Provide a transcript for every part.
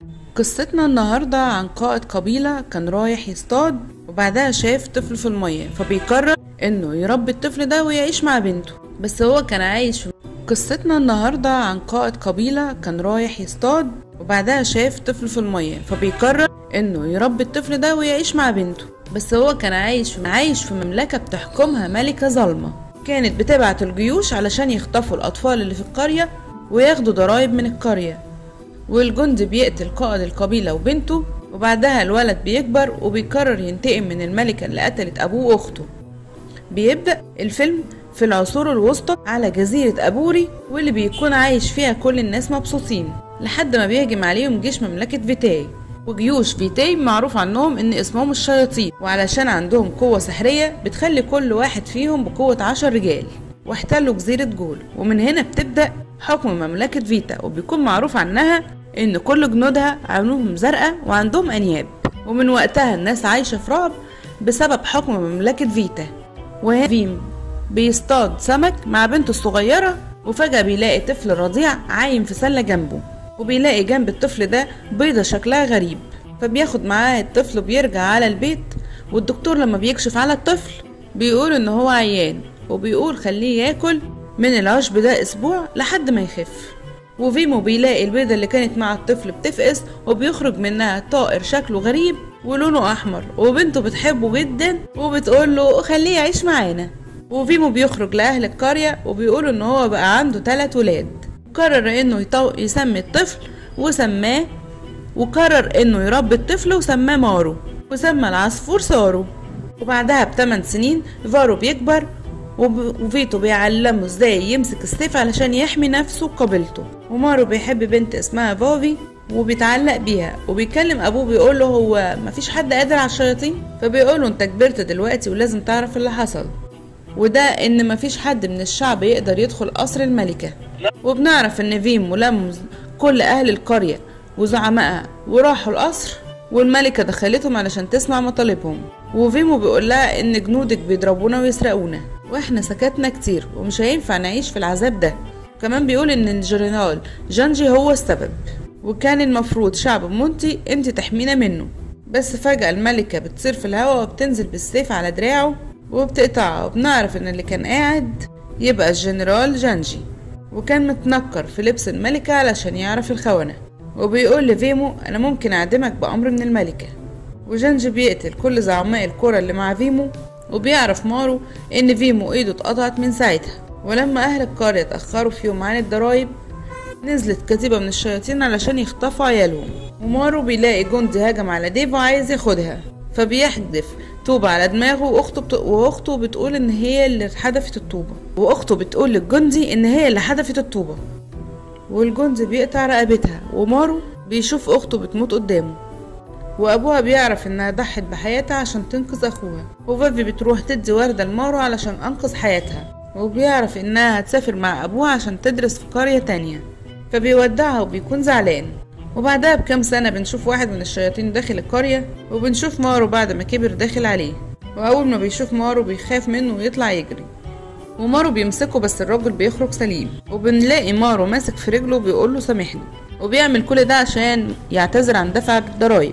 قصتنا النهاردة عن قائد قبيلة كان رايح يصطاد وبعدها شاف طفل في المية فبيقرر انه يربي الطفل ده ويعيش مع بنته بس هو كان عايش في قصتنا النهاردة عن قائد قبيلة كان رايح يصطاد وبعدها شاف طفل في المية فبيقرر انه يربي الطفل ده ويعيش مع بنته بس هو كان عايش في عايش في مملكة بتحكمها ملكة ظالمة كانت بتبعت الجيوش علشان يخطفوا الأطفال اللي في القرية وياخدوا ضرايب من القرية والجندي بيقتل قائد القبيلة وبنته وبعدها الولد بيكبر وبيقرر ينتقم من الملكة اللي قتلت أبوه وأخته بيبدأ الفيلم في العصور الوسطى على جزيرة أبوري واللي بيكون عايش فيها كل الناس مبسوطين لحد ما بيهجم عليهم جيش مملكة فيتاي وجيوش فيتاي معروف عنهم ان اسمهم الشياطين وعلشان عندهم قوة سحرية بتخلي كل واحد فيهم بقوة عشر رجال واحتلوا جزيرة جول ومن هنا بتبدأ حكم مملكة فيتا وبيكون معروف عنها ان كل جنودها عيونهم زرقاء وعندهم انياب ومن وقتها الناس عايشة في رعب بسبب حكم مملكة فيتا وهي فيم بيصطاد سمك مع بنته الصغيرة وفجأة بيلاقي طفل رضيع عايم في سلة جنبه وبيلاقي جنب الطفل ده بيضة شكلها غريب فبياخد معاه الطفل وبيرجع على البيت والدكتور لما بيكشف على الطفل بيقول ان هو عيان وبيقول خليه ياكل من العشب ده اسبوع لحد ما يخف وفيمو بيلاقي البيضة اللي كانت مع الطفل بتفقس وبيخرج منها طائر شكله غريب ولونه احمر وبنته بتحبه جدا وبتقول له خليه يعيش معانا وفيمو بيخرج لاهل القرية وبيقولوا ان هو بقى عنده تلات ولاد قرر انه يطو... يسمي الطفل وسماه وقرر انه يربي الطفل وسماه مارو وسمى العصفور سارو وبعدها بثمان سنين فارو بيكبر وب... وفيتو بيعلمه ازاي يمسك السيف علشان يحمي نفسه وقبيلته ومارو بيحب بنت اسمها فوفي وبيتعلق بيها وبيكلم ابوه بيقول له هو مفيش حد قادر على الشياطين فبيقول له انت كبرت دلوقتي ولازم تعرف اللي حصل وده ان مفيش حد من الشعب يقدر يدخل قصر الملكة وبنعرف ان فيم لم كل اهل القرية وزعمائها وراحوا القصر والملكة دخلتهم علشان تسمع مطالبهم وفيمو بيقول لها ان جنودك بيضربونا ويسرقونا واحنا سكتنا كتير ومش هينفع نعيش في العذاب ده كمان بيقول ان الجنرال جانجي هو السبب وكان المفروض شعب مونتي انت تحمينا منه بس فجأة الملكة بتصير في الهواء وبتنزل بالسيف على دراعه وبتقطعها وبنعرف ان اللي كان قاعد يبقى الجنرال جانجي وكان متنكر في لبس الملكة علشان يعرف الخونة وبيقول لفيمو انا ممكن اعدمك بامر من الملكة وجانجي بيقتل كل زعماء الكرة اللي مع فيمو وبيعرف مارو ان فيمو ايده اتقطعت من ساعتها ولما اهل القرية اتأخروا في يوم عن الضرايب نزلت كتيبة من الشياطين علشان يخطفوا عيالهم ومارو بيلاقي جندي هجم على ديف وعايز ياخدها فبيحدف طوبة على دماغه واخته بت... واخته بتقول ان هي اللي حدفت الطوبة واخته بتقول للجندي ان هي اللي حدفت الطوبة والجندي بيقطع رقبتها ومارو بيشوف اخته بتموت قدامه وابوها بيعرف انها ضحت بحياتها عشان تنقذ اخوها وفافي بتروح تدي وردة لمارو علشان انقذ حياتها وبيعرف انها هتسافر مع ابوها عشان تدرس في قرية تانية فبيودعها وبيكون زعلان وبعدها بكام سنة بنشوف واحد من الشياطين داخل القرية وبنشوف مارو بعد ما كبر داخل عليه وأول ما بيشوف مارو بيخاف منه ويطلع يجري ومارو بيمسكه بس الراجل بيخرج سليم وبنلاقي مارو ماسك في رجله وبيقول له سامحني وبيعمل كل ده عشان يعتذر عن دفع الضرايب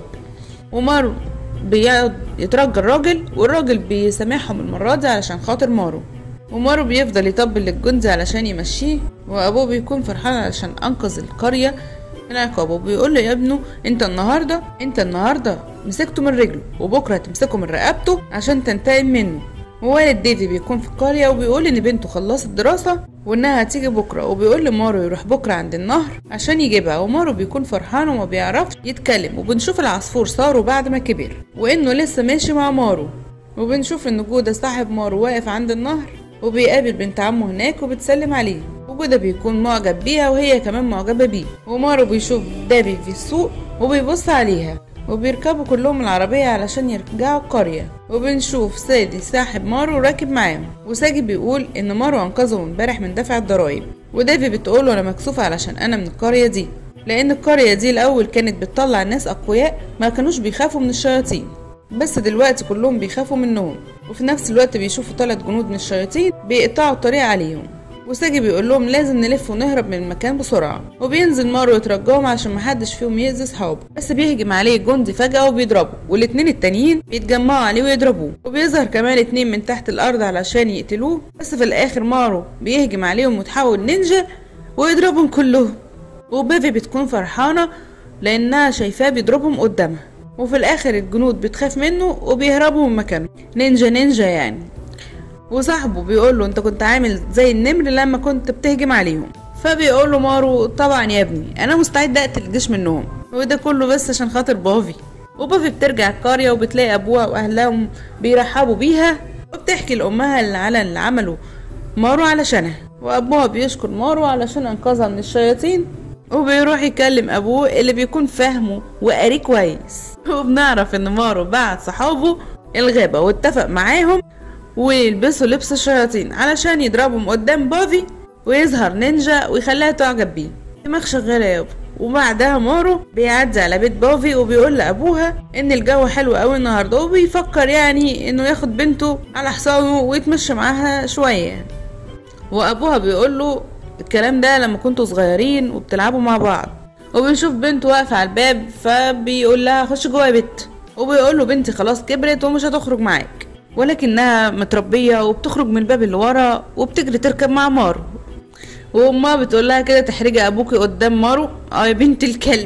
ومارو بيقعد يترجى الراجل والراجل بيسامحهم المرة دي علشان خاطر مارو ومارو بيفضل يطبل للجندي علشان يمشيه وابوه بيكون فرحان علشان انقذ القرية من عقابه وبيقول له يا ابنه انت النهارده انت النهارده مسكته من رجله وبكره تمسكه من رقبته عشان تنتقم منه ووالد ديفي بيكون في القرية وبيقول إن بنته خلصت دراسة وإنها هتيجي بكرة وبيقول لمارو يروح بكرة عند النهر عشان يجيبها ومارو بيكون فرحان وما بيعرفش يتكلم وبنشوف العصفور سارو بعد ما كبر وإنه لسه ماشي مع مارو وبنشوف إن جودة صاحب مارو واقف عند النهر وبيقابل بنت عمه هناك وبتسلم عليه وجودة بيكون معجب بيها وهي كمان معجبة بيه ومارو بيشوف دابي في السوق وبيبص عليها وبيركبوا كلهم العربية علشان يرجعوا القرية وبنشوف سادي صاحب مارو راكب معاهم وساجي بيقول ان مارو انقذه امبارح من دفع الضرايب ودافي بتقوله انا مكسوفة علشان انا من القرية دي لان القرية دي الاول كانت بتطلع ناس اقوياء ما كانوش بيخافوا من الشياطين بس دلوقتي كلهم بيخافوا منهم وفي نفس الوقت بيشوفوا ثلاث جنود من الشياطين بيقطعوا الطريق عليهم وساجي بيقول لهم لازم نلف ونهرب من المكان بسرعه وبينزل مارو يترجاهم عشان محدش فيهم يأذي صحابه بس بيهجم عليه جندي فجأة وبيضربه والاتنين التانيين بيتجمعوا عليه ويضربوه وبيظهر كمان اتنين من تحت الأرض علشان يقتلوه بس في الآخر مارو بيهجم عليهم وتحول نينجا ويضربهم كلهم وبيفي بتكون فرحانة لأنها شايفاه بيضربهم قدامها وفي الآخر الجنود بتخاف منه وبيهربوا من مكانه نينجا نينجا يعني وصاحبه بيقول له انت كنت عامل زي النمر لما كنت بتهجم عليهم فبيقول له مارو طبعا يا ابني انا مستعد اقتل الجيش منهم وده كله بس عشان خاطر بافي وبافي بترجع القرية وبتلاقي ابوها واهلهم بيرحبوا بيها وبتحكي لامها اللي على اللي عمله مارو علشانها وابوها بيشكر مارو علشان انقذها من الشياطين وبيروح يكلم ابوه اللي بيكون فاهمه وقاريه كويس وبنعرف ان مارو بعت صحابه الغابة واتفق معاهم ويلبسوا لبس الشياطين علشان يضربهم قدام بافي ويظهر نينجا ويخليها تعجب بيه دماغ شغالة يابا وبعدها مارو بيعدي على بيت بافي وبيقول لابوها ان الجو حلو قوي النهارده وبيفكر يعني انه ياخد بنته على حصانه ويتمشى معاها شويه وابوها بيقول له الكلام ده لما كنتوا صغيرين وبتلعبوا مع بعض وبنشوف بنته واقفه على الباب فبيقول لها خش جوه يا بت وبيقول له بنتي خلاص كبرت ومش هتخرج معاك ولكنها متربيه وبتخرج من الباب اللي ورا وبتجري تركب مع مارو وامها بتقول لها كده تحرجي ابوكي قدام مارو اه يا بنت الكلب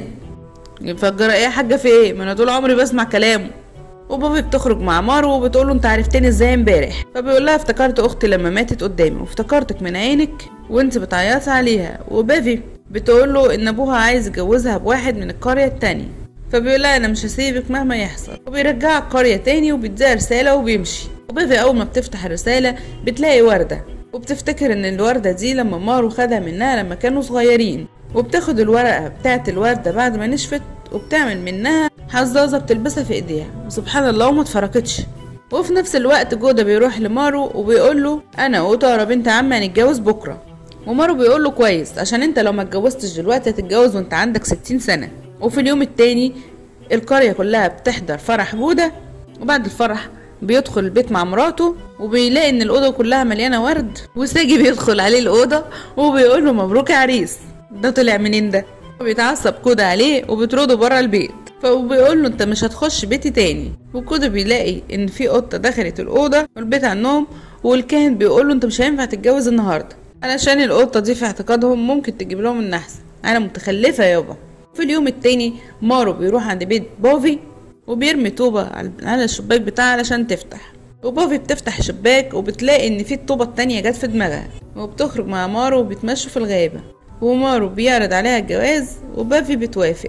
مفجرة ايه يا حاجه في ايه ما انا طول عمري بسمع كلامه وبابي بتخرج مع مارو وبتقول له انت عرفتني ازاي امبارح فبيقول لها افتكرت اختي لما ماتت قدامي وافتكرتك من عينك وانت بتعيطي عليها وبافي بتقول له ان ابوها عايز يجوزها بواحد من القريه التانية فبيقول لها انا مش هسيبك مهما يحصل وبيرجعها القريه تاني وبيديها رساله وبيمشي وبيفي اول ما بتفتح الرساله بتلاقي ورده وبتفتكر ان الورده دي لما مارو خدها منها لما كانوا صغيرين وبتاخد الورقه بتاعت الورده بعد ما نشفت وبتعمل منها حظاظه بتلبسها في ايديها وسبحان الله وما اتفرقتش وفي نفس الوقت جودا بيروح لمارو وبيقول له انا وتارا بنت عمي هنتجوز بكره ومارو بيقول له كويس عشان انت لو ما اتجوزتش دلوقتي هتتجوز وانت عندك ستين سنه وفي اليوم التاني القريه كلها بتحضر فرح جودا وبعد الفرح بيدخل البيت مع مراته وبيلاقي ان الاوضه كلها مليانه ورد وساجي بيدخل عليه الاوضه وبيقول له مبروك يا عريس ده طلع منين ده بيتعصب كودا عليه وبترده بره البيت فبيقول له انت مش هتخش بيتي تاني وكودا بيلاقي ان في قطه دخلت الاوضه والبيت على النوم والكاهن بيقول له انت مش هينفع تتجوز النهارده علشان القطه دي في اعتقادهم ممكن تجيب لهم النحس انا متخلفه يابا في اليوم التاني مارو بيروح عند بيت بوفي وبيرمي طوبة على الشباك بتاعها علشان تفتح وبوفي بتفتح الشباك وبتلاقي ان في الطوبة التانية جت في دماغها وبتخرج مع مارو وبيتمشوا في الغابة ومارو بيعرض عليها الجواز وبافي بتوافق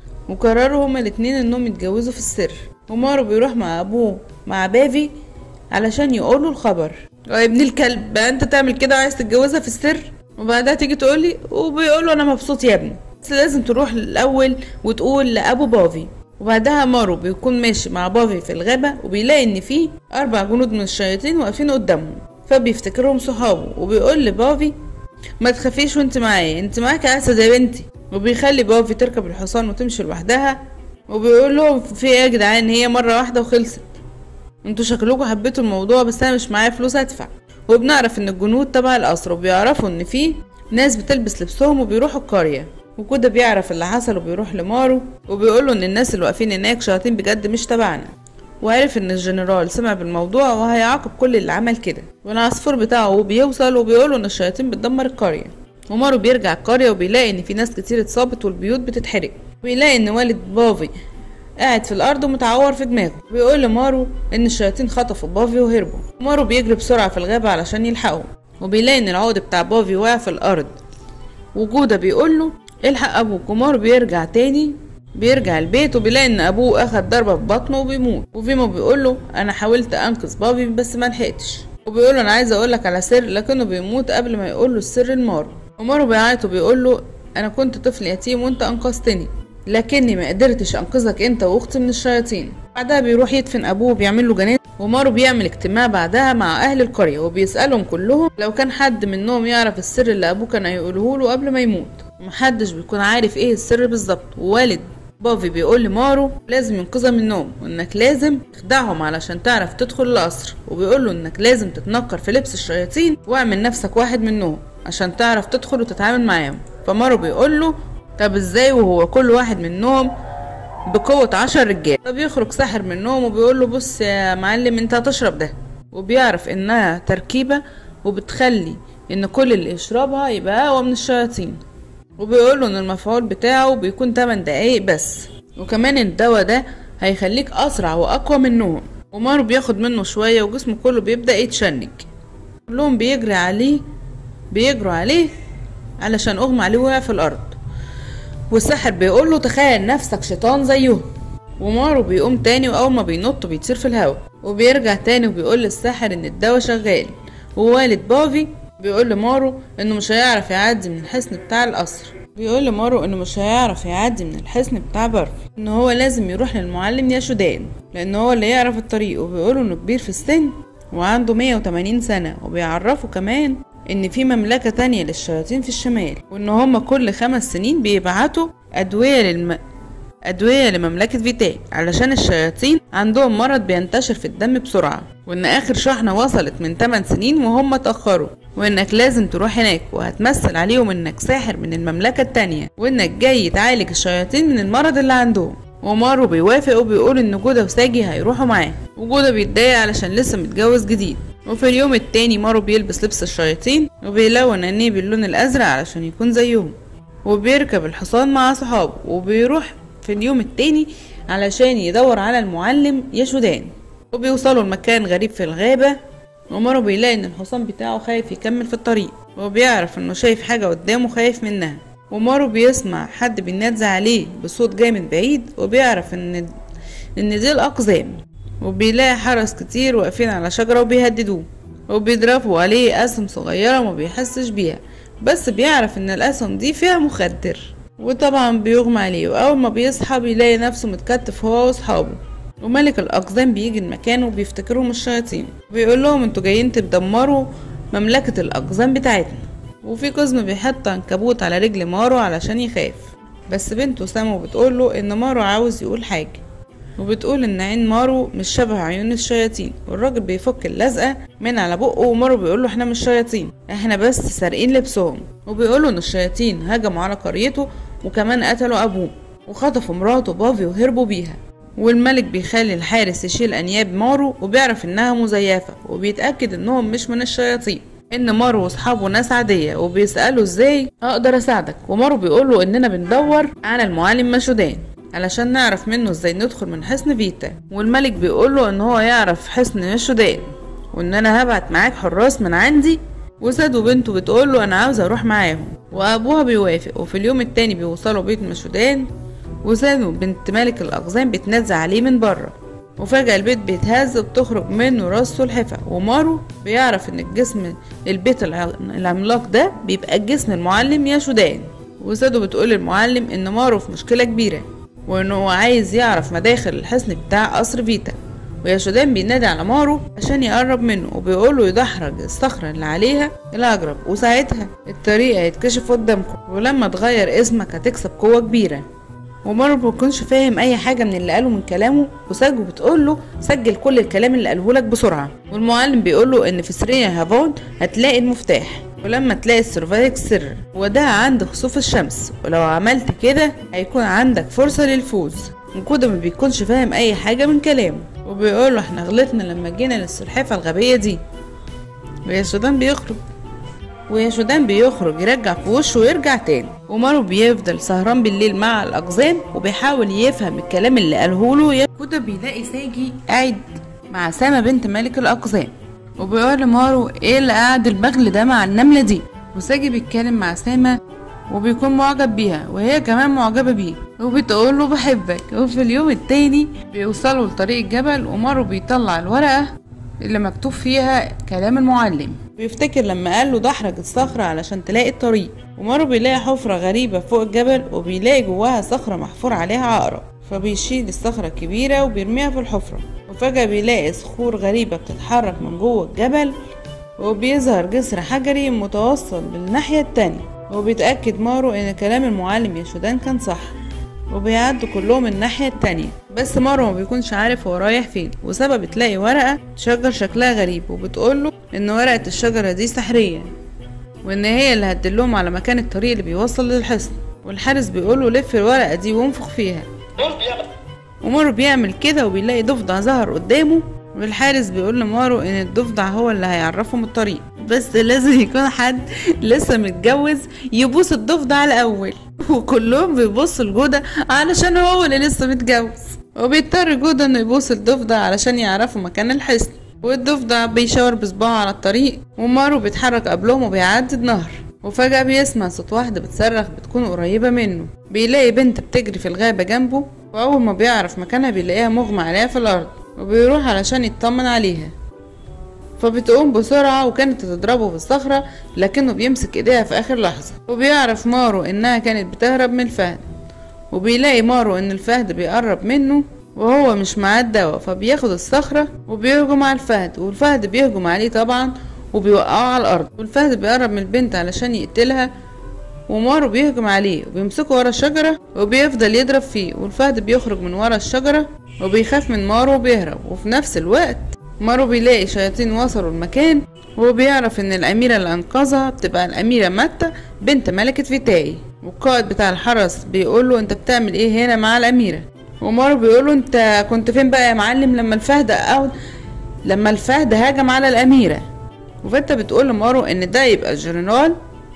وقرروا هما الاتنين انهم يتجوزوا في السر ومارو بيروح مع ابوه مع بافي علشان يقوله الخبر يا ابن الكلب بقى انت تعمل كده وعايز تتجوزها في السر وبعدها تيجي تقولي وبيقوله انا مبسوط يا ابني بس لازم تروح الاول وتقول لابو بافي وبعدها مارو بيكون ماشي مع بافي في الغابة وبيلاقي إن في أربع جنود من الشياطين واقفين قدامهم فبيفتكرهم صحابه وبيقول لبافي ما تخافيش وانت معايا انت معاك اسد يا بنتي وبيخلي بافي تركب الحصان وتمشي لوحدها وبيقول لهم في ايه يا جدعان هي مرة واحدة وخلصت انتوا شكلكم حبيتوا الموضوع بس انا مش معايا فلوس ادفع وبنعرف ان الجنود تبع القصر وبيعرفوا ان في ناس بتلبس لبسهم وبيروحوا القرية وكودا بيعرف اللي حصل وبيروح لمارو وبيقوله ان الناس اللي واقفين هناك شياطين بجد مش تبعنا وعرف ان الجنرال سمع بالموضوع وهيعاقب كل اللي عمل كده والعصفور بتاعه بيوصل وبيقوله ان الشياطين بتدمر القرية ومارو بيرجع القرية وبيلاقي ان في ناس كتير اتصابت والبيوت بتتحرق وبيلاقي ان والد بافي قاعد في الارض ومتعور في دماغه بيقول لمارو ان الشياطين خطفوا بافي وهربوا مارو بيجري بسرعة في الغابة علشان يلحقهم وبيلاقي ان العود بتاع بافي واقع في الارض وجودا بيقول له الحق ابوك ومارو بيرجع تاني بيرجع البيت وبيلاقي ان ابوه اخد ضربه في بطنه وبيموت وفيمو بيقول له انا حاولت انقذ بابي بس ما لحقتش وبيقول له انا عايز اقول لك على سر لكنه بيموت قبل ما يقول له السر لمارو ومارو بيعيط وبيقول له انا كنت طفل يتيم وانت انقذتني لكني ما قدرتش انقذك انت واختي من الشياطين بعدها بيروح يدفن ابوه وبيعمل له جنازه ومارو بيعمل اجتماع بعدها مع اهل القريه وبيسالهم كلهم لو كان حد منهم يعرف السر اللي ابوه كان هيقوله له قبل ما يموت محدش بيكون عارف ايه السر بالظبط ووالد بافي بيقول لمارو لازم ينقذها من النوم وانك لازم تخدعهم علشان تعرف تدخل القصر وبيقول له انك لازم تتنكر في لبس الشياطين واعمل نفسك واحد منهم عشان تعرف تدخل وتتعامل معاهم فمارو بيقول له طب ازاي وهو كل واحد منهم بقوة عشر رجال فبيخرج ساحر منهم وبيقول له بص يا معلم انت هتشرب ده وبيعرف انها تركيبة وبتخلي ان كل اللي يشربها يبقى اقوى من الشياطين وبيقول له ان المفعول بتاعه بيكون 8 دقايق بس وكمان الدواء ده هيخليك اسرع واقوى منهم ومارو بياخد منه شوية وجسمه كله بيبدأ يتشنج كلهم بيجري عليه بيجروا عليه علشان اغمى عليه وقع في الارض والساحر بيقول له تخيل نفسك شيطان زيهم ومارو بيقوم تاني واول ما بينط بيطير في الهواء وبيرجع تاني وبيقول للساحر ان الدواء شغال ووالد بافي بيقول لمارو انه مش هيعرف يعدي من الحصن بتاع القصر بيقول لمارو انه مش هيعرف يعدي من الحصن بتاع بارفي ان هو لازم يروح للمعلم ياشودان لان هو اللي يعرف الطريق وبيقولوا انه كبير في السن وعنده 180 سنة وبيعرفوا كمان ان في مملكة تانية للشياطين في الشمال وان هما كل خمس سنين بيبعتوا ادوية للم... أدوية لمملكة فيتاي علشان الشياطين عندهم مرض بينتشر في الدم بسرعة وإن آخر شحنة وصلت من 8 سنين وهم اتأخروا وإنك لازم تروح هناك وهتمثل عليهم إنك ساحر من المملكة التانية وإنك جاي تعالج الشياطين من المرض اللي عندهم ومارو بيوافق وبيقول إن جودة وساجي هيروحوا معاه وجودة بيتضايق علشان لسه متجوز جديد وفي اليوم التاني مارو بيلبس لبس الشياطين وبيلون عينيه باللون الأزرق علشان يكون زيهم وبيركب الحصان مع صحابه وبيروح في اليوم التاني علشان يدور على المعلم يشودان وبيوصلوا لمكان غريب في الغابة ومارو بيلاقي ان الحصان بتاعه خايف يكمل في الطريق وبيعرف انه شايف حاجة قدامه خايف منها ومارو بيسمع حد بينادي عليه بصوت جاي من بعيد وبيعرف ان ان دي الاقزام وبيلاقي حرس كتير واقفين على شجرة وبيهددوه وبيضربوا عليه أسهم صغيرة وما بيحسش بيها بس بيعرف ان الأسهم دي فيها مخدر وطبعا بيغمى عليه واول ما بيصحى بيلاقي نفسه متكتف هو واصحابه وملك الاقزام بيجي المكان وبيفتكرهم الشياطين بيقول لهم انتوا جايين تدمروا مملكة الاقزام بتاعتنا وفي قزم بيحط عنكبوت على رجل مارو علشان يخاف بس بنته سامو بتقول له ان مارو عاوز يقول حاجة وبتقول ان عين مارو مش شبه عيون الشياطين والراجل بيفك اللزقة من على بقه ومارو بيقول له احنا مش شياطين احنا بس سارقين لبسهم وبيقولوا ان الشياطين هجموا على قريته وكمان قتلوا ابوه وخطفوا مراته بافي وهربوا بيها والملك بيخلي الحارس يشيل انياب مارو وبيعرف انها مزيفة وبيتأكد انهم مش من الشياطين ان مارو واصحابه ناس عادية وبيسألوا ازاي اقدر اساعدك ومارو بيقوله اننا بندور على المعلم مشودان علشان نعرف منه ازاي ندخل من حصن فيتا والملك بيقوله ان هو يعرف حصن مشودان وان انا هبعت معاك حراس من عندي وساد وبنته بتقوله انا عاوزة اروح معاهم وابوها بيوافق وفي اليوم التاني بيوصلوا بيت مشودان وساد بنت ملك الاقزام بتنزع عليه من بره وفجأة البيت بيتهز وبتخرج منه راس سلحفة ومارو بيعرف ان الجسم البيت الع- العملاق ده بيبقى الجسم المعلم يا شودان وسادو بتقول للمعلم ان مارو في مشكلة كبيرة وانه هو عايز يعرف مداخل الحصن بتاع قصر فيتا ويا شودان بينادي على مارو عشان يقرب منه وبيقوله يدحرج الصخرة اللي عليها الأجرب وساعتها الطريق هيتكشف قدامكم ولما تغير اسمك هتكسب قوة كبيرة ومارو مبيكونش فاهم اي حاجه من اللي قاله من كلامه وساجو بتقول له سجل كل الكلام اللي قاله لك بسرعه والمعلم بيقول له ان في سرية هافون هتلاقي المفتاح ولما تلاقي السيرفايك سر وده عند خسوف الشمس ولو عملت كده هيكون عندك فرصه للفوز وكودا ما بيكونش فاهم اي حاجه من كلامه وبيقول له احنا غلطنا لما جينا للسلحفاه الغبيه دي ويا سودان بيخرج ويا شودان بيخرج يرجع في وشه ويرجع تاني ومارو بيفضل سهران بالليل مع الأقزام وبيحاول يفهم الكلام اللي قاله له يا كودا بيلاقي ساجي قاعد مع سما بنت ملك الأقزام وبيقول لمارو ايه اللي قاعد البغل ده مع النملة دي وساجي بيتكلم مع سما وبيكون معجب بيها وهي كمان معجبة بيه وبتقول له بحبك وفي اليوم التاني بيوصلوا لطريق الجبل ومارو بيطلع الورقة اللي مكتوب فيها كلام المعلم بيفتكر لما قال له دحرج الصخرة علشان تلاقي الطريق ومارو بيلاقي حفرة غريبة فوق الجبل وبيلاقي جواها صخرة محفور عليها عقرب فبيشيل الصخرة الكبيرة وبيرميها في الحفرة وفجأة بيلاقي صخور غريبة بتتحرك من جوه الجبل وبيظهر جسر حجري متوصل للناحية التانية وبيتأكد مارو إن كلام المعلم يا شودان كان صح وبيعدوا كلهم الناحية التانية بس مارو ما بيكونش عارف هو رايح فين وسبب تلاقي ورقة شجر شكلها غريب وبتقوله إن ورقة الشجرة دي سحرية وان هي اللي هتدلهم على مكان الطريق اللي بيوصل للحصن والحارس بيقوله لف الورقة دي وانفخ فيها ومارو بيعمل كده وبيلاقي ضفدع ظهر قدامه والحارس بيقول لمارو ان الضفدع هو اللي هيعرفهم الطريق بس لازم يكون حد لسه متجوز يبوس الضفدع الاول وكلهم بيبصوا لجودة علشان هو اللي لسه متجوز وبيضطر جودة انه يبوس الضفدع علشان يعرفوا مكان الحصن والضفدع بيشاور بصباعه على الطريق ومارو بيتحرك قبلهم وبيعدي النهر وفجأة بيسمع صوت واحدة بتصرخ بتكون قريبة منه بيلاقي بنت بتجري في الغابة جنبه وأول ما بيعرف مكانها بيلاقيها مغمى عليها في الأرض وبيروح علشان يطمن عليها فبتقوم بسرعة وكانت تضربه بالصخرة لكنه بيمسك ايديها في آخر لحظة وبيعرف مارو إنها كانت بتهرب من الفهد وبيلاقي مارو إن الفهد بيقرب منه وهو مش معاه الدواء فبياخد الصخرة وبيهجم على الفهد والفهد بيهجم عليه طبعا وبيوقعه على الأرض والفهد بيقرب من البنت علشان يقتلها ومارو بيهجم عليه وبيمسكه ورا الشجرة وبيفضل يضرب فيه والفهد بيخرج من ورا الشجرة وبيخاف من مارو وبيهرب وفي نفس الوقت مارو بيلاقي شياطين وصلوا المكان وهو بيعرف ان الاميرة اللي انقذها بتبقى الاميرة ماتا بنت ملكة فيتاي والقائد بتاع الحرس بيقوله انت بتعمل ايه هنا مع الاميرة ومارو بيقوله انت كنت فين بقى يا معلم لما الفهد او لما الفهد هاجم على الاميرة وفيتا بتقول لمارو ان ده يبقى الجنرال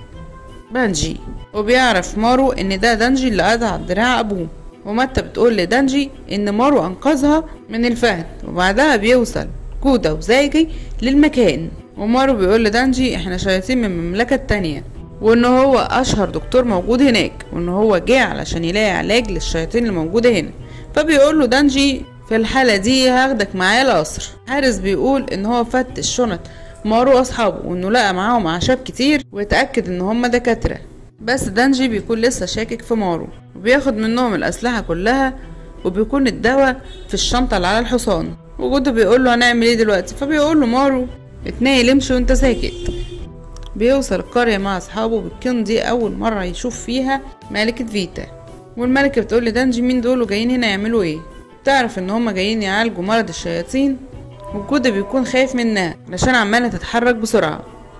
بانجي وبيعرف مارو ان ده دانجي اللي قطع دراع ابوه وماتا بتقول لدانجي ان مارو انقذها من الفهد وبعدها بيوصل كودا وزايجي للمكان ومارو بيقول لدانجي احنا شياطين من المملكة التانية وان هو اشهر دكتور موجود هناك وان هو جه علشان يلاقي علاج للشياطين اللي موجودة هنا فبيقول له دانجي في الحالة دي هاخدك معايا القصر حارس بيقول ان هو فتش شنط مارو واصحابه وانه لقى معاهم اعشاب كتير واتأكد ان هم دكاترة بس دانجي بيكون لسه شاكك في مارو وبياخد منهم الاسلحة كلها وبيكون الدواء في الشنطة اللي على الحصان وجوده بيقول له هنعمل ايه دلوقتي فبيقول له مارو اتنيل امشي وانت ساكت بيوصل القرية مع أصحابه بتكون دي أول مرة يشوف فيها ملكة فيتا والملكة بتقول لدانجي مين دول وجايين هنا يعملوا ايه تعرف ان هما جايين يعالجوا مرض الشياطين وجودة بيكون خايف منها علشان عمالة تتحرك بسرعة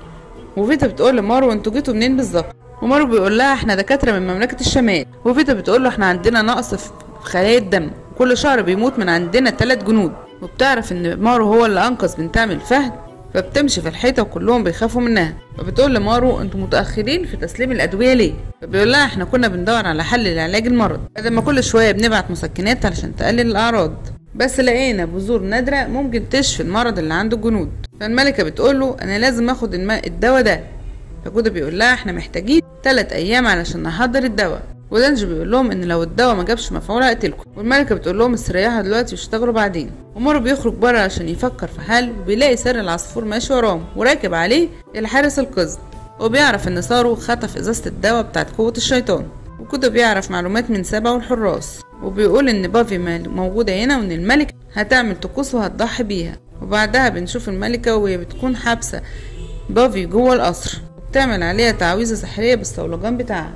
وفيتا بتقول لمارو انتوا جيتوا منين بالظبط ومارو بيقول لها احنا دكاترة من مملكة الشمال وفيتا بتقول له احنا عندنا نقص في خلايا الدم كل شهر بيموت من عندنا تلات جنود وبتعرف ان مارو هو اللي انقذ بنتها من الفهد فبتمشي في الحيطه وكلهم بيخافوا منها فبتقول لمارو انتوا متاخرين في تسليم الادويه ليه فبيقول لها احنا كنا بندور على حل لعلاج المرض بدل ما كل شويه بنبعت مسكنات علشان تقلل الاعراض بس لقينا بذور نادره ممكن تشفي المرض اللي عند الجنود فالملكه بتقول له انا لازم اخد الم... الدواء ده فجوده بيقول لها احنا محتاجين تلات ايام علشان نحضر الدواء ودانجي بيقول لهم ان لو الدواء ما جابش مفعول هقتلكم والملكه بتقول لهم استريحوا دلوقتي واشتغلوا بعدين ومارو بيخرج بره عشان يفكر في حل وبيلاقي سر العصفور ماشي وراهم وراكب عليه الحارس القزم وبيعرف ان سارو خطف ازازه الدواء بتاعت قوه الشيطان وكده بيعرف معلومات من سبا والحراس وبيقول ان بافي موجوده هنا وان الملكه هتعمل طقوس وهتضحي بيها وبعدها بنشوف الملكه وهي بتكون حابسه بافي جوه القصر وبتعمل عليها تعويذه سحريه بالصولجان بتاعها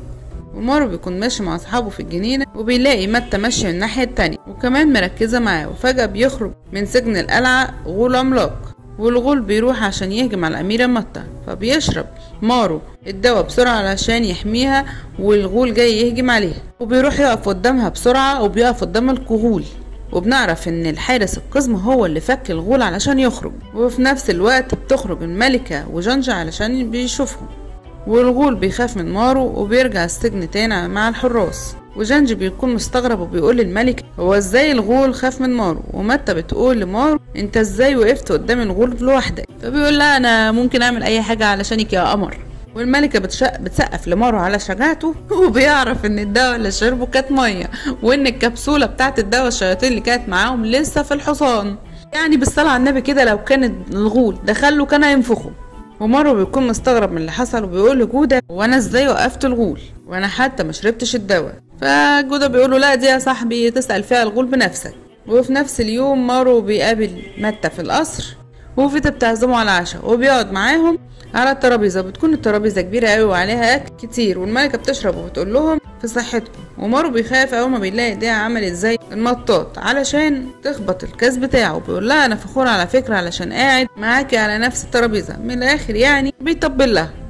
ومارو بيكون ماشي مع اصحابه في الجنينه وبيلاقي متى ماشيه من الناحيه التانية وكمان مركزه معاه وفجاه بيخرج من سجن القلعه غول عملاق والغول بيروح عشان يهجم على الأميرة متى فبيشرب مارو الدواء بسرعة علشان يحميها والغول جاي يهجم عليها وبيروح يقف قدامها بسرعة وبيقف قدام الغول وبنعرف ان الحارس القزم هو اللي فك الغول علشان يخرج وفي نفس الوقت بتخرج الملكة وجنجة علشان بيشوفهم والغول بيخاف من مارو وبيرجع السجن تاني مع الحراس وجنجي بيكون مستغرب وبيقول للملك هو ازاي الغول خاف من مارو ومتى بتقول لمارو انت ازاي وقفت قدام الغول لوحدك فبيقول لها انا ممكن اعمل اي حاجه علشانك يا قمر والملكة بتشق بتسقف لمارو على شجاعته وبيعرف ان الدواء اللي شربه كانت مية وان الكبسولة بتاعت الدواء الشياطين اللي كانت معاهم لسه في الحصان يعني بالصلاة على النبي كده لو كان الغول دخله كان هينفخه ومارو بيكون مستغرب من اللي حصل وبيقول لجودة وانا ازاي وقفت الغول وانا حتى ما شربتش الدواء فجودة بيقول له لا دي يا صاحبي تسأل فيها الغول بنفسك وفي نفس اليوم مارو بيقابل متى في القصر وفيتا بتعزمه على العشاء وبيقعد معاهم على الترابيزة بتكون الترابيزة كبيرة قوي وعليها أكل كتير والملكة بتشرب وبتقول لهم في صحتكم ومارو بيخاف أول ما بيلاقي ايديها عملت زي المطاط علشان تخبط الكاس بتاعه بيقول لها أنا فخور على فكرة علشان قاعد معاكي على نفس الترابيزة من الآخر يعني بيطبل لها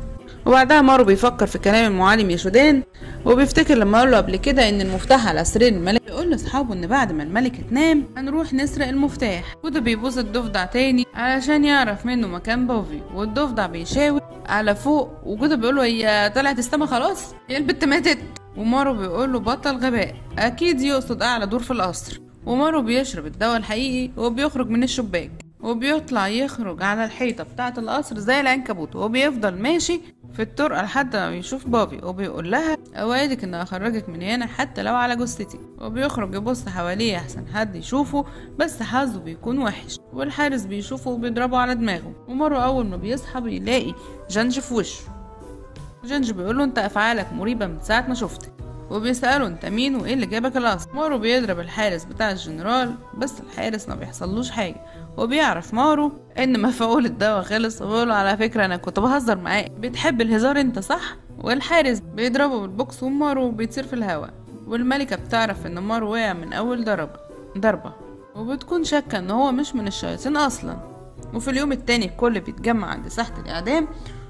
وبعدها مارو بيفكر في كلام المعلم يشودان وبيفتكر لما قال له قبل كده ان المفتاح على سرير الملك بيقول لاصحابه ان بعد ما الملكة تنام هنروح نسرق المفتاح وده بيبوظ الضفدع تاني علشان يعرف منه مكان بوفي والضفدع بيشاور على فوق وجوده بيقول له هي طلعت السما خلاص هي البت ماتت ومارو بيقول له بطل غباء اكيد يقصد اعلى دور في القصر ومارو بيشرب الدواء الحقيقي وبيخرج من الشباك وبيطلع يخرج على الحيطة بتاعة القصر زي العنكبوت وبيفضل ماشي في الطرقة لحد ما بيشوف بابي وبيقول لها أوعدك إن أخرجك من هنا حتى لو على جثتي وبيخرج يبص حواليه أحسن حد يشوفه بس حظه بيكون وحش والحارس بيشوفه وبيضربه على دماغه ومرة أول ما بيصحى بيلاقي جنج في وشه جنج بيقوله انت افعالك مريبة من ساعة ما شفتك وبيسأله انت مين وايه اللي جابك القصر مارو بيضرب الحارس بتاع الجنرال بس الحارس ما بيحصلوش حاجة وبيعرف مارو ان مفعول الدواء خلص وبيقوله على فكرة انا كنت بهزر معاك بتحب الهزار انت صح والحارس بيضربه بالبوكس ومارو بيطير في الهواء والملكة بتعرف ان مارو وقع من اول ضربة ضربة وبتكون شاكة ان هو مش من الشياطين اصلا وفي اليوم التاني الكل بيتجمع عند ساحة الاعدام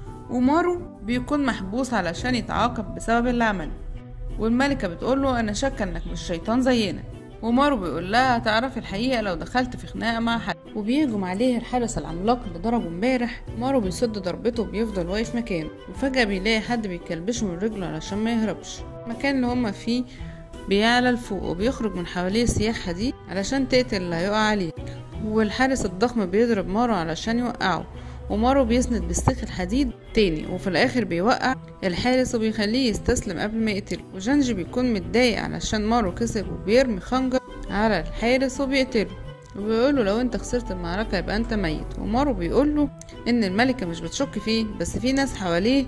ومارو بيكون محبوس علشان يتعاقب بسبب اللي عمله والملكة بتقوله أنا شاكة إنك مش شيطان زينا ومارو بيقول لها هتعرفي الحقيقة لو دخلت في خناقة مع حد وبيهجم عليه الحارس العملاق اللي ضربه امبارح مارو بيصد ضربته وبيفضل واقف مكانه وفجأة بيلاقي حد بيكلبشه من رجله علشان ما يهربش المكان اللي هما فيه بيعلى لفوق وبيخرج من حواليه سياح حديد علشان تقتل اللي هيقع عليه والحارس الضخم بيضرب مارو علشان يوقعه ومارو بيسند بالسيخ الحديد تاني وفي الاخر بيوقع الحارس وبيخليه يستسلم قبل ما يقتله وجانجي بيكون متضايق علشان مارو كسب وبيرمي خنجر على الحارس وبيقتله وبيقوله لو انت خسرت المعركة يبقى انت ميت ومارو بيقوله ان الملكة مش بتشك فيه بس في ناس حواليه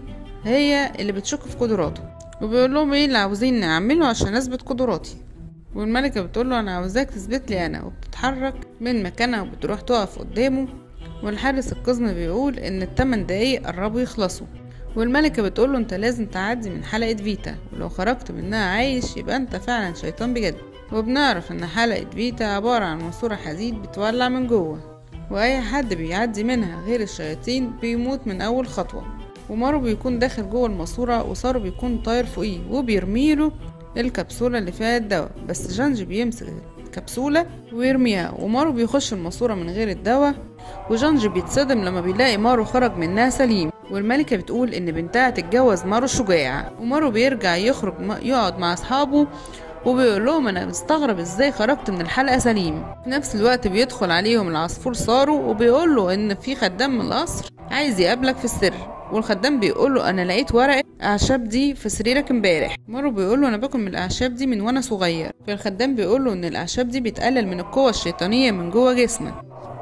هي اللي بتشك في قدراته وبيقول لهم ايه اللي عاوزين نعمله عشان اثبت قدراتي والملكة بتقوله انا عاوزاك تثبت لي انا وبتتحرك من مكانها وبتروح تقف قدامه والحارس القزم بيقول ان التمن دقايق قربوا يخلصوا والملكة بتقوله انت لازم تعدي من حلقة فيتا ولو خرجت منها عايش يبقى انت فعلا شيطان بجد وبنعرف ان حلقة فيتا عبارة عن ماسورة حديد بتولع من جوه واي حد بيعدي منها غير الشياطين بيموت من اول خطوة ومارو بيكون داخل جوه الماسورة وسارو بيكون طاير فوقيه وبيرميله الكبسولة اللي فيها الدواء بس جانجي بيمسك الكبسولة ويرميها ومارو بيخش الماسورة من غير الدواء وجانجي بيتصدم لما بيلاقي مارو خرج منها سليم والملكة بتقول إن بنتها تتجوز مارو الشجاع ومارو بيرجع يخرج يقعد مع أصحابه وبيقول لهم انا مستغرب ازاي خرجت من الحلقه سليم في نفس الوقت بيدخل عليهم العصفور سارو وبيقول له ان في خدام من القصر عايز يقابلك في السر والخدام بيقول له انا لقيت ورقه اعشاب دي في سريرك امبارح مارو بيقول له انا باكل من الاعشاب دي من وانا صغير فالخدام بيقول له ان الاعشاب دي بتقلل من القوه الشيطانيه من جوه جسمك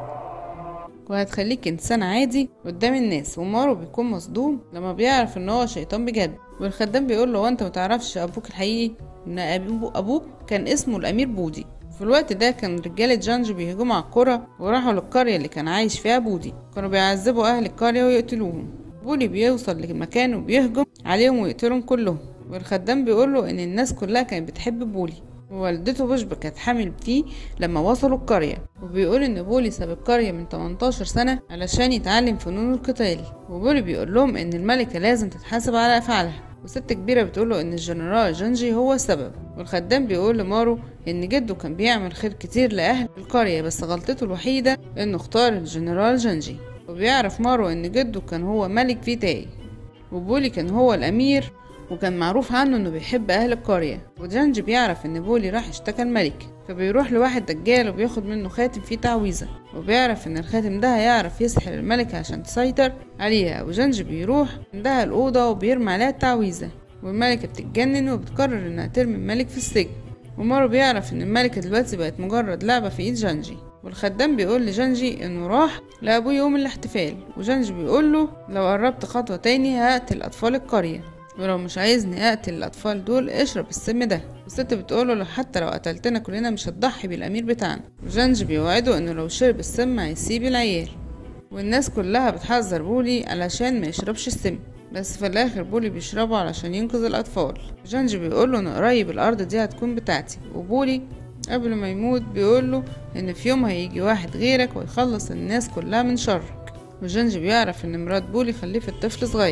وهتخليك انسان عادي قدام الناس ومارو بيكون مصدوم لما بيعرف ان هو شيطان بجد والخدام بيقول له وانت متعرفش ابوك الحقيقي ان أبو ابوك كان اسمه الامير بودي في الوقت ده كان رجالة جانج بيهجموا على القرى وراحوا للقرية اللي كان عايش فيها بودي كانوا بيعذبوا أهل القرية ويقتلوهم بولي بيوصل لمكان وبيهجم عليهم ويقتلهم كلهم والخدام بيقوله إن الناس كلها كانت بتحب بولي ووالدته بشبة كانت حامل فيه لما وصلوا القرية وبيقول إن بولي ساب القرية من 18 سنة علشان يتعلم فنون القتال وبولي بيقول لهم إن الملكة لازم تتحاسب على أفعالها وست كبيرة بتقوله إن الجنرال جنجي هو السبب والخدام بيقول لمارو إن جده كان بيعمل خير كتير لأهل القرية بس غلطته الوحيدة إنه اختار الجنرال جنجي وبيعرف مارو إن جده كان هو ملك فيتاي وبولي كان هو الأمير وكان معروف عنه إنه بيحب أهل القرية وجنجي بيعرف إن بولي راح اشتكى الملك فبيروح لواحد دجال وبياخد منه خاتم فيه تعويذة وبيعرف ان الخاتم ده هيعرف يسحر الملكة عشان تسيطر عليها وجنج بيروح عندها الأوضة وبيرمي عليها التعويذة والملكة بتتجنن وبتقرر انها ترمي الملك في السجن ومارو بيعرف ان الملكة دلوقتي بقت مجرد لعبة في ايد جنجي والخدام بيقول لجنجي انه راح لابوه يوم الاحتفال وجنجي بيقول له لو قربت خطوة تاني هقتل اطفال القرية ولو مش عايزني اقتل الاطفال دول اشرب السم ده والست بتقوله لو حتى لو قتلتنا كلنا مش هتضحي بالامير بتاعنا وجنج بيوعده انه لو شرب السم هيسيب العيال والناس كلها بتحذر بولي علشان ما يشربش السم بس في الاخر بولي بيشربه علشان ينقذ الاطفال جنج بيقوله ان قريب الارض دي هتكون بتاعتي وبولي قبل ما يموت بيقوله ان في يوم هيجي واحد غيرك ويخلص الناس كلها من شرك وجنج بيعرف ان مرات بولي خلفت طفل صغير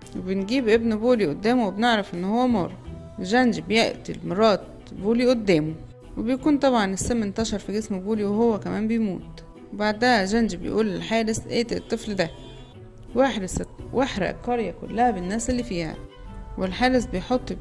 وبنجيب ابن بولي قدامه وبنعرف ان هو مارو جانجي بيقتل مرات بولي قدامه وبيكون طبعا السم انتشر في جسم بولي وهو كمان بيموت وبعدها جانجي بيقول للحارس اقتل الطفل ده واحرس واحرق القرية كلها بالناس اللي فيها والحارس بيحط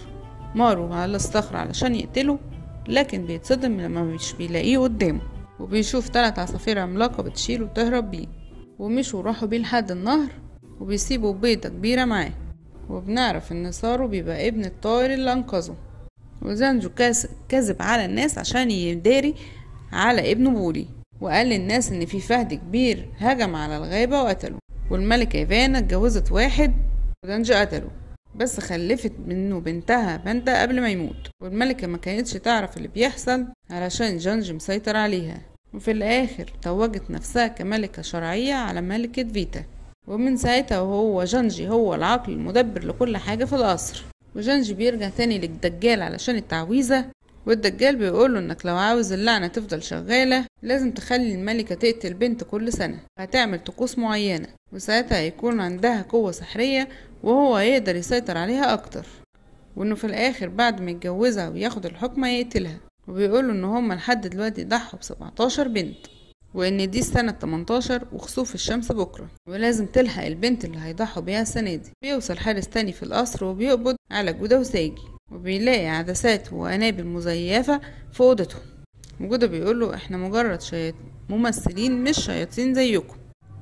مارو على الصخرة علشان يقتله لكن بيتصدم لما مش بيلاقيه قدامه وبيشوف تلات عصافير عملاقة بتشيله وتهرب بيه ومشوا راحوا بيه لحد النهر وبيسيبوا بيضة كبيرة معاه وبنعرف ان سارو بيبقى ابن الطائر اللي انقذه وزانجو كذب على الناس عشان يداري على ابنه بولي وقال للناس ان في فهد كبير هجم على الغابة وقتله والملكة ايفانا اتجوزت واحد ودانجو قتله بس خلفت منه بنتها بنتا قبل ما يموت والملكة ما كانتش تعرف اللي بيحصل علشان جانج مسيطر عليها وفي الآخر توجت نفسها كملكة شرعية على ملكة فيتا ومن ساعتها وهو جانجي هو العقل المدبر لكل حاجة في القصر وجانجي بيرجع تاني للدجال علشان التعويذة والدجال بيقوله انك لو عاوز اللعنة تفضل شغالة لازم تخلي الملكة تقتل بنت كل سنة هتعمل طقوس معينة وساعتها هيكون عندها قوة سحرية وهو يقدر يسيطر عليها اكتر وانه في الاخر بعد ما يتجوزها وياخد الحكم يقتلها وبيقولوا ان هما لحد دلوقتي ضحوا بسبعتاشر بنت وان دي السنة 18 وخسوف الشمس بكرة ولازم تلحق البنت اللي هيضحوا بيها السنة دي بيوصل حارس تاني في القصر وبيقبض على جودة وساجي وبيلاقي عدسات وأنابل مزيفة في أوضتهم وجودة بيقوله احنا مجرد شياط ممثلين مش شياطين زيكم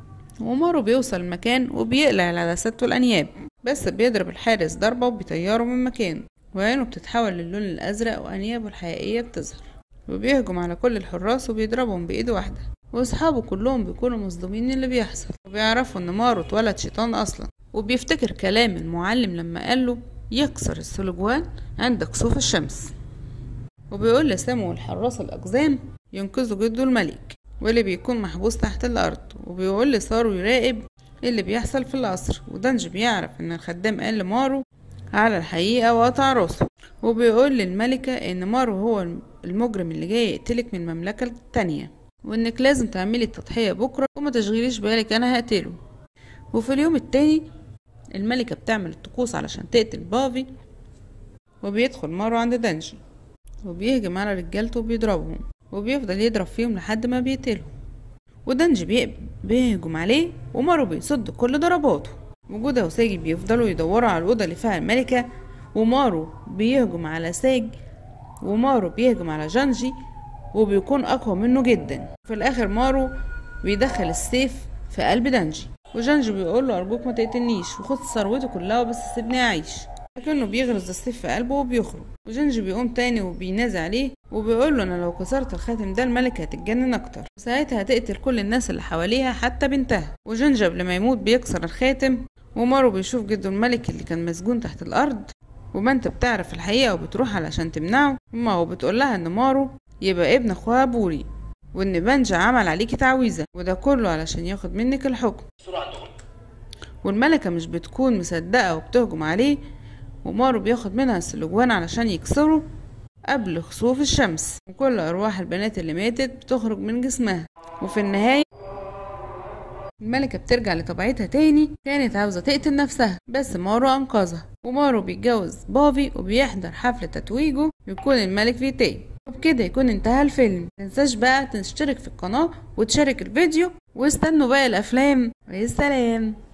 ومارو بيوصل المكان وبيقلع العدسات والأنياب بس بيضرب الحارس ضربة وبيطيره من مكانه وعينه بتتحول للون الأزرق وأنيابه الحقيقية بتظهر وبيهجم على كل الحراس وبيضربهم بإيد واحدة وأصحابه كلهم بيكونوا مصدومين اللي بيحصل وبيعرفوا إن مارو اتولد شيطان أصلا وبيفتكر كلام المعلم لما قاله يكسر السلجوان عند كسوف الشمس وبيقول لسامو الحراس الأقزام ينقذوا جده الملك واللي بيكون محبوس تحت الأرض وبيقول لسارو يراقب اللي بيحصل في القصر ودانج بيعرف إن الخدام قال لمارو على الحقيقة وقطع راسه وبيقول للملكة إن مارو هو المجرم اللي جاي يقتلك من المملكة التانية وإنك لازم تعملي التضحية بكرة وما تشغليش بالك أنا هقتله وفي اليوم التاني الملكة بتعمل الطقوس علشان تقتل بافي وبيدخل مارو عند دانجي وبيهجم على رجالته وبيضربهم وبيفضل يضرب فيهم لحد ما بيقتلهم ودانجي بيهجم عليه ومارو بيصد كل ضرباته وجودة وساجي بيفضلوا يدوروا على الأوضة اللي فيها الملكة ومارو بيهجم على ساج ومارو بيهجم على جانجي وبيكون أقوى منه جدا في الآخر مارو بيدخل السيف في قلب دانجي وجانجي بيقول له أرجوك ما تقتلنيش وخد ثروته كلها وبس سيبني أعيش لكنه بيغرز السيف في قلبه وبيخرج وجنجي بيقوم تاني وبينازع عليه وبيقول له انا لو كسرت الخاتم ده الملكة هتتجنن اكتر وساعتها هتقتل كل الناس اللي حواليها حتى بنتها وجنجي قبل ما يموت بيكسر الخاتم ومارو بيشوف جده الملك اللي كان مسجون تحت الارض وبنت بتعرف الحقيقة وبتروح علشان تمنعه اما وبتقول لها ان مارو يبقى ابن اخوها بوري وان بنجا عمل عليكي تعويذة وده كله علشان ياخد منك الحكم والملكة مش بتكون مصدقة وبتهجم عليه ومارو بياخد منها السلجوان علشان يكسره قبل خسوف الشمس وكل أرواح البنات اللي ماتت بتخرج من جسمها وفي النهاية الملكة بترجع لطبيعتها تاني كانت عاوزة تقتل نفسها بس مارو أنقذها ومارو بيتجوز بافي وبيحضر حفلة تتويجه ويكون الملك فيه تاني وبكده يكون انتهى الفيلم متنساش بقى تشترك في القناة وتشارك الفيديو واستنوا بقى الأفلام والسلام